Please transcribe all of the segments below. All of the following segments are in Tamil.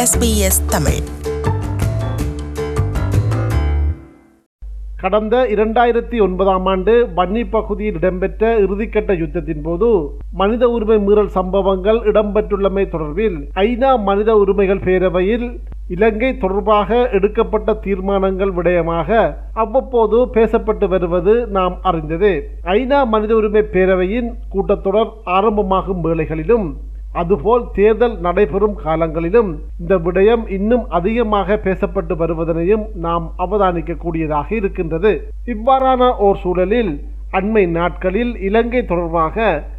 SBS தமிழ் கடந்த இரண்டாயிரத்தி ஒன்பதாம் ஆண்டு வன்னி பகுதியில் இடம்பெற்ற இறுதிக்கட்ட யுத்தத்தின் போது மனித உரிமை மீறல் சம்பவங்கள் இடம்பெற்றுள்ளமை தொடர்பில் ஐநா மனித உரிமைகள் பேரவையில் இலங்கை தொடர்பாக எடுக்கப்பட்ட தீர்மானங்கள் விடயமாக அவ்வப்போது பேசப்பட்டு வருவது நாம் அறிந்ததே ஐநா மனித உரிமை பேரவையின் கூட்டத்தொடர் ஆரம்பமாகும் வேளைகளிலும் அதுபோல் தேர்தல் நடைபெறும் காலங்களிலும் இந்த விடயம் இன்னும் அதிகமாக பேசப்பட்டு வருவதனையும் நாம் அவதானிக்கக்கூடியதாக இருக்கின்றது இவ்வாறான ஓர் சூழலில் அண்மை நாட்களில் இலங்கை தொடர்பாக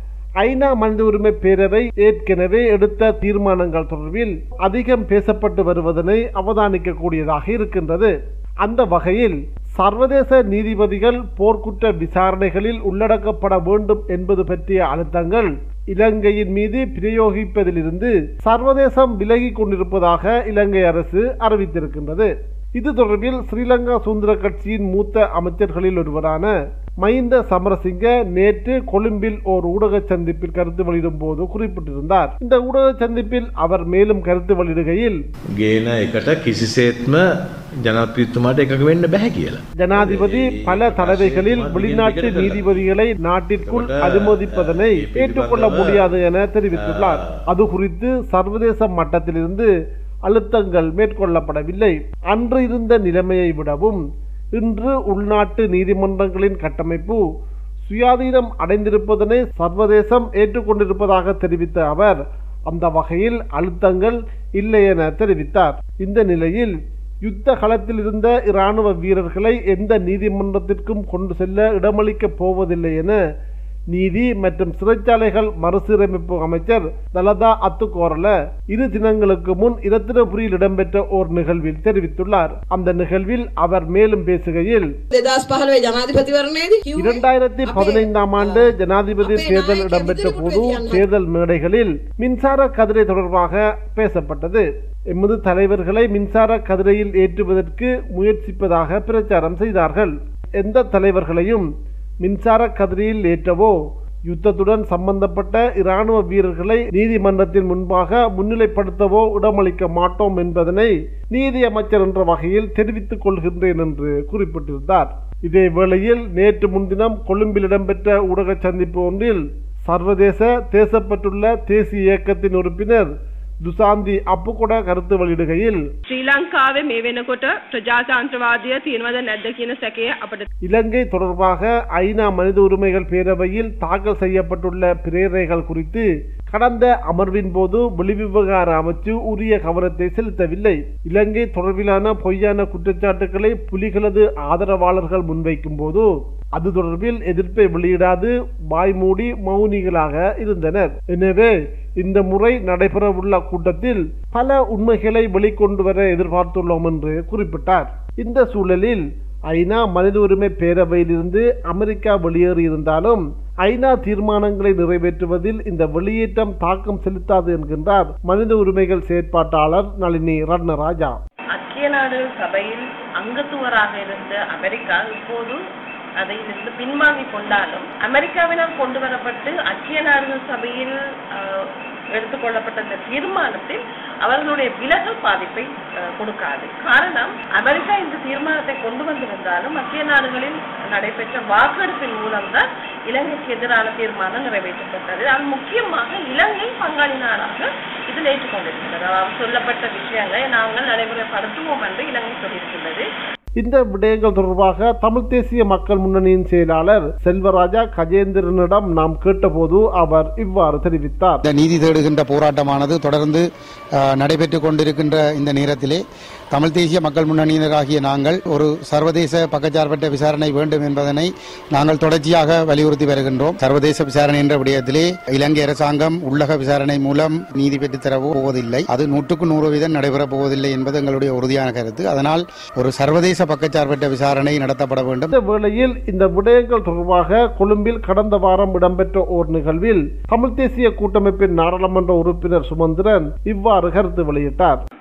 ஐநா மனித உரிமை பேரவை ஏற்கனவே எடுத்த தீர்மானங்கள் தொடர்பில் அதிகம் பேசப்பட்டு வருவதனை அவதானிக்கக்கூடியதாக இருக்கின்றது அந்த வகையில் சர்வதேச நீதிபதிகள் போர்க்குற்ற விசாரணைகளில் உள்ளடக்கப்பட வேண்டும் என்பது பற்றிய அழுத்தங்கள் இலங்கையின் மீது பிரயோகிப்பதிலிருந்து சர்வதேசம் விலகி கொண்டிருப்பதாக இலங்கை அரசு அறிவித்திருக்கின்றது இது தொடர்பில் ஸ்ரீலங்கா சுதந்திர கட்சியின் மூத்த அமைச்சர்களில் ஒருவரான மஹிந்த சமரசிங்க நேற்று கொழும்பில் ஓர் ஊடக சந்திப்பில் கருத்து வெளியிடும் போது குறிப்பிட்டிருந்தார் இந்த ஊடக சந்திப்பில் அவர் மேலும் கருத்து வெளியிடுகையில் ගේන එකට කිසිසේත්ම ජනප්‍රියතුමාට එකක වෙන්න බැහැ කියලා. ஜனாதிபதி பல தடவைகளில் வெளிநாட்டு நீதிபதிகளை நாட்டிற்குள் அனுமதிப்பதனை ஏற்றுக்கொள்ள முடியாது என தெரிவித்துள்ளார் அது குறித்து சர்வதேச மட்டத்திலிருந்து அழுத்தங்கள் மேற்கொள்ளப்படவில்லை அன்று இருந்த நிலைமையை விடவும் இன்று உள்நாட்டு நீதிமன்றங்களின் கட்டமைப்பு சுயாதீனம் அடைந்திருப்பதனை சர்வதேசம் ஏற்றுக்கொண்டிருப்பதாக தெரிவித்த அவர் அந்த வகையில் அழுத்தங்கள் இல்லை என தெரிவித்தார் இந்த நிலையில் யுத்த களத்தில் இருந்த இராணுவ வீரர்களை எந்த நீதிமன்றத்திற்கும் கொண்டு செல்ல இடமளிக்கப் போவதில்லை என நீதி மற்றும் சிறைச்சாலைகள் மறுசீரமைப்பு அமைச்சர் தலதா அத்துக்கோரல இரு தினங்களுக்கு முன் இரத்தினபுரியில் இடம்பெற்ற ஓர் நிகழ்வில் தெரிவித்துள்ளார் அந்த நிகழ்வில் அவர் மேலும் பேசுகையில் දෙදස් පහළවේ ජනාධිපතිවරණයේදී කිව්වේ இரண்டாயிரத்தி பதினைந்தாம் ஆண்டு ஜனாதிபதி தேர்தல் இடம்பெற்ற போது தேர்தல் மேடைகளில் மின்சார கதிரை தொடர்பாக பேசப்பட்டது எமது தலைவர்களை மின்சார கதிரையில் ஏற்றுவதற்கு முயற்சிப்பதாக பிரச்சாரம் செய்தார்கள் எந்த தலைவர்களையும் மின்சார கதிரையில் ஏற்றவோ யுத்தத்துடன் சம்பந்தப்பட்ட இராணுவ வீரர்களை நீதிமன்றத்தின் முன்பாக முன்னிலைப்படுத்தவோ இடமளிக்க மாட்டோம் என்பதனை நீதி அமைச்சர் என்ற வகையில் தெரிவித்துக் கொள்கின்றேன் என்று குறிப்பிட்டிருந்தார் இதே வேளையில் நேற்று முன்தினம் கொழும்பில் இடம்பெற்ற ஊடக சந்திப்பு ஒன்றில் சர்வதேச தேசப்பட்டுள்ள தேசிய இயக்கத்தின் உறுப்பினர் துசாந்தி அப்புகொட கருத்து வெளியிடுகையில் ශ්‍රී ලංකාවේ මේ වෙනකොට ප්‍රජාතන්ත්‍රවාදය තියෙනවද නැද්ද කියන සැකය අපට இலங்கை தொடர்பாக ஐநா மனித உரிமைகள் பேரவையில் தாக்கல் செய்யப்பட்டுள்ள பிரேரணைகள் குறித்து கடந்த அமர்வின் போது வெளிவிவகார அமைச்சு உரிய கவனத்தை செலுத்தவில்லை இலங்கை தொடர்பிலான பொய்யான குற்றச்சாட்டுக்களை புலிகளது ஆதரவாளர்கள் முன்வைக்கும் போது அது தொடர்பில் எதிர்ப்பை வெளியிடாது வாய்மூடி மௌனிகளாக இருந்தனர் எனவே இந்த முறை நடைபெறவுள்ள கூட்டத்தில் பல உண்மைகளை வெளிக்கொண்டு வர எதிர்பார்த்துள்ளோம் என்று குறிப்பிட்டார் இந்த சூழலில் ஐநா மனித உரிமை பேரவையிலிருந்து அமெரிக்கா வெளியேறியிருந்தாலும் ஐநா தீர்மானங்களை நிறைவேற்றுவதில் இந்த வெளியேற்றம் தாக்கம் செலுத்தாது என்கின்றார் மனித உரிமைகள் செயற்பாட்டாளர் நளினி ரட்னராஜா ஐக்கிய நாடுகள் சபையில் அங்கத்துவராக இருந்த அமெரிக்கா இப்போது அதிலிருந்து பின்வாங்கி கொண்டாலும் அமெரிக்காவினால் கொண்டு வரப்பட்டு ஐக்கிய நாடுகள் சபையில் ஆஹ், எடுத்துக்கொள்ளப்பட்ட இந்த தீர்மானத்தில் அவர்களுடைய விலகல் பாதிப்பை ஆஹ், கொடுக்காது காரணம் அமெரிக்கா இந்த தீர்மானத்தை கொண்டு வந்திருந்தாலும் ஐக்கிய நாடுகளில் நடைபெற்ற வாக்கெடுப்பின் மூலம்தான் இலங்கைக்கு எதிரான தீர்மானம் நிறைவேற்றப்பட்டது அது முக்கியமாக இலங்கை பங்காளி நாடாக இதில் ஏற்றுக்கொண்டிருக்கிறது அதாவது சொல்லப்பட்ட விஷயங்களை நாங்கள் நடைமுறைப்படுத்துவோம் என்று இலங்கை சொல்லியிருக்கின்றது இந்த விடயங்கள் தொடர்பாக தமிழ் தேசிய மக்கள் முன்னணியின் செயலாளர் செல்வராஜா கஜேந்திரனிடம் நாம் கேட்டபோது அவர் இவ்வாறு தெரிவித்தார் இந்த நீதி தேடுகின்ற போராட்டமானது தொடர்ந்து அஹ், நடைபெற்றுக் கொண்டிருக்கின்ற இந்த நேரத்திலே தமிழ் தேசிய மக்கள் முன்னணியினராகிய நாங்கள் ஒரு சர்வதேச பக்கச்சார்பற்ற விசாரணை வேண்டும் என்பதனை நாங்கள் தொடர்ச்சியாக வலியுறுத்தி வருகின்றோம் சர்வதேச விசாரணை என்ற விடயத்திலே இலங்கை அரசாங்கம் உள்ளக விசாரணை மூலம் நீதி பெற்றுத் தரவோ போவதில்லை அது நூற்றுக்கு நூறு வீதம் நடைபெறப் போவதில்லை என்பது எங்களுடைய உறுதியான கருத்து அதனால் ஒரு சர்வதேச பக்கச்சார்பற்ற விசாரணை நடத்தப்பட வேண்டும் இந்த வேளையில் இந்த விடயங்கள் தொடர்பாக கொழும்பில் கடந்த வாரம் இடம்பெற்ற ஓர் நிகழ்வில் தமிழ் தேசிய கூட்டமைப்பின் நாடாளுமன்ற உறுப்பினர் சுமந்திரன் இவ்வாறு கருத்து வெளியிட்டார்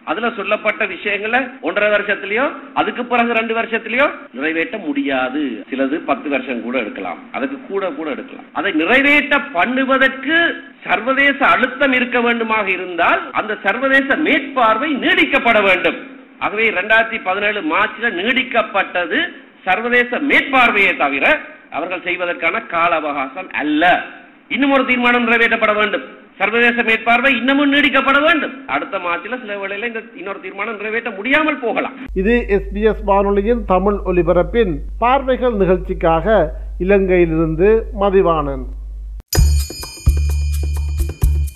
அதுல சொல்லப்பட்ட விஷயங்களை ஒன்றரை வருஷத்திலயோ அதுக்கு பிறகு ரெண்டு வருஷத்திலயோ நிறைவேற்ற முடியாது சிலது பத்து வருஷம் கூட எடுக்கலாம் அதுக்கு கூட கூட எடுக்கலாம் அதை நிறைவேற்ற பண்ணுவதற்கு சர்வதேச அழுத்தம் இருக்க வேண்டுமாக இருந்தால் அந்த சர்வதேச மேற்பார்வை நீடிக்கப்பட வேண்டும் ஆகவே இரண்டாயிரத்தி பதினேழு மார்ச்ல நீடிக்கப்பட்டது சர்வதேச மேற்பார்வையை தவிர அவர்கள் செய்வதற்கான கால அவகாசம் அல்ல இன்னும் ஒரு தீர்மானம் நிறைவேற்றப்பட வேண்டும் சர்வதேச மேற்பார்வை இன்னமும் நீடிக்கப்பட வேண்டும் அடுத்த மார்ச்சில் சில வேளையில இந்த இன்னொரு தீர்மானம் நிறைவேற்ற முடியாமல் போகலாம் இது எஸ்பிஎஸ் வானொலியின் தமிழ் ஒலிபரப்பின் பார்வைகள் நிகழ்ச்சிக்காக இலங்கையிலிருந்து மதிவாணன்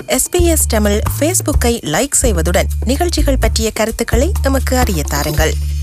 எஸ்பிஎஸ் தமிழ் ஃபேஸ்புக்கை லைக் செய்வதுடன் நிகழ்ச்சிகள் பற்றிய கருத்துக்களை எமக்கு அறிய தாருங்கள்